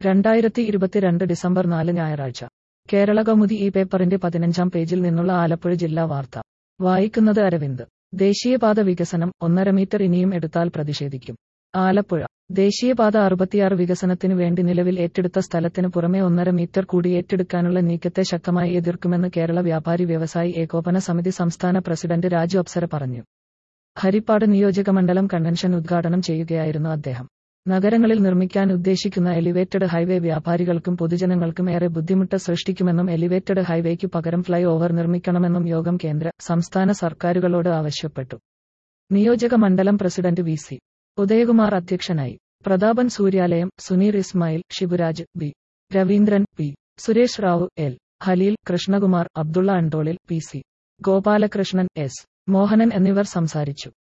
രണ്ടായിരത്തി ഇരുപത്തിരണ്ട് ഡിസംബർ നാല് ഞായറാഴ്ച കേരള കൗമുദി ഈ പേപ്പറിന്റെ പതിനഞ്ചാം പേജിൽ നിന്നുള്ള ആലപ്പുഴ ജില്ലാ വാർത്ത വായിക്കുന്നത് അരവിന്ദ് ദേശീയപാത വികസനം ഒന്നര മീറ്റർ ഇനിയും എടുത്താൽ പ്രതിഷേധിക്കും ആലപ്പുഴ ദേശീയപാത അറുപത്തിയാറ് വികസനത്തിനു വേണ്ടി നിലവിൽ ഏറ്റെടുത്ത സ്ഥലത്തിന് പുറമെ ഒന്നര മീറ്റർ കൂടി ഏറ്റെടുക്കാനുള്ള നീക്കത്തെ ശക്തമായി എതിർക്കുമെന്ന് കേരള വ്യാപാരി വ്യവസായി ഏകോപന സമിതി സംസ്ഥാന പ്രസിഡന്റ് രാജു അപ്സര പറഞ്ഞു ഹരിപ്പാട് നിയോജകമണ്ഡലം കൺവെൻഷൻ ഉദ്ഘാടനം ചെയ്യുകയായിരുന്നു അദ്ദേഹം നഗരങ്ങളിൽ നിർമ്മിക്കാൻ ഉദ്ദേശിക്കുന്ന എലിവേറ്റഡ് ഹൈവേ വ്യാപാരികൾക്കും പൊതുജനങ്ങൾക്കും ഏറെ ബുദ്ധിമുട്ട് സൃഷ്ടിക്കുമെന്നും എലിവേറ്റഡ് ഹൈവേക്കു പകരം ഫ്ലൈ ഓവർ നിർമ്മിക്കണമെന്നും യോഗം കേന്ദ്ര സംസ്ഥാന സർക്കാരുകളോട് ആവശ്യപ്പെട്ടു നിയോജക മണ്ഡലം പ്രസിഡന്റ് വി സി ഉദയകുമാർ അധ്യക്ഷനായി Prathapan Suryalayam Suneer Ismail Sivaraj B Raveendran P Suresh Rao L Haleel Krishnakumar Abdulla Andolil P C Gopalakrishnan S Mohanan എന്നിവർ സംസാരിച്ചു